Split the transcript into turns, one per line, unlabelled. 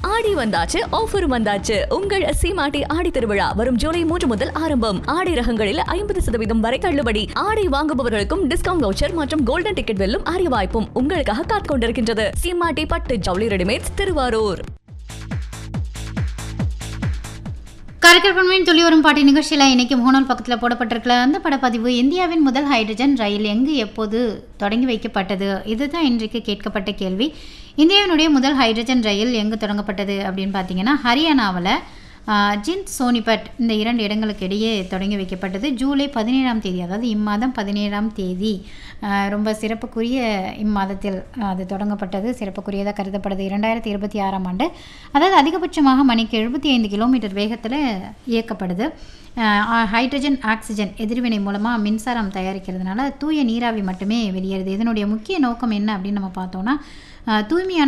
ஆடி வந்தாச்சு ஆஃபர் வந்தாச்சு உங்கள் சீமாட்டி ஆடி திருவிழா வரும் ஜூலை மூன்று முதல் ஆரம்பம் ஆடை ரகங்களில் ஐம்பது சதவீதம் வரை தள்ளுபடி ஆடை வாங்குபவர்களுக்கும் டிஸ்கவுண்ட் வவுச்சர் மற்றும் கோல்டன் டிக்கெட் வெல்லும் அரிய வாய்ப்பும் உங்களுக்காக காத்துக் கொண்டிருக்கின்றது சீமாட்டி பட்டு ஜவுளி ரெடிமேட்ஸ் திருவாரூர்
கரக்கற்பன்மையின் துளி வரும் பாட்டி நிகழ்ச்சியில் இன்னைக்கு முகநூல் பக்கத்தில் போடப்பட்டிருக்கல அந்த படப்பதிவு இந்தியாவின் முதல் ஹைட்ரஜன் ரயில் எங்கு எப்போது தொடங்கி வைக்கப்பட்டது இதுதான் இன்றைக்கு கேட்கப்பட்ட கேள்வி இந்தியாவினுடைய முதல் ஹைட்ரஜன் ரயில் எங்கு தொடங்கப்பட்டது அப்படின்னு பார்த்தீங்கன்னா ஹரியானாவில் ஜிந்த் சோனிபட் இந்த இரண்டு இடங்களுக்கு இடையே தொடங்கி வைக்கப்பட்டது ஜூலை பதினேழாம் தேதி அதாவது இம்மாதம் பதினேழாம் தேதி ஆஹ் ரொம்ப சிறப்புக்குரிய இம்மாதத்தில் அது தொடங்கப்பட்டது சிறப்புக்குரியதாக கருதப்படுது இரண்டாயிரத்தி இருபத்தி ஆறாம் ஆண்டு அதாவது அதிகபட்சமாக மணிக்கு எழுபத்தி ஐந்து கிலோமீட்டர் வேகத்தில் இயக்கப்படுது ஆஹ் ஹைட்ரஜன் ஆக்சிஜன் எதிர்வினை மூலமாக மின்சாரம் தயாரிக்கிறதுனால தூய நீராவி மட்டுமே வெளியேறுது இதனுடைய முக்கிய நோக்கம் என்ன அப்படின்னு நம்ம பார்த்தோன்னா ஆஹ் தூய்மையான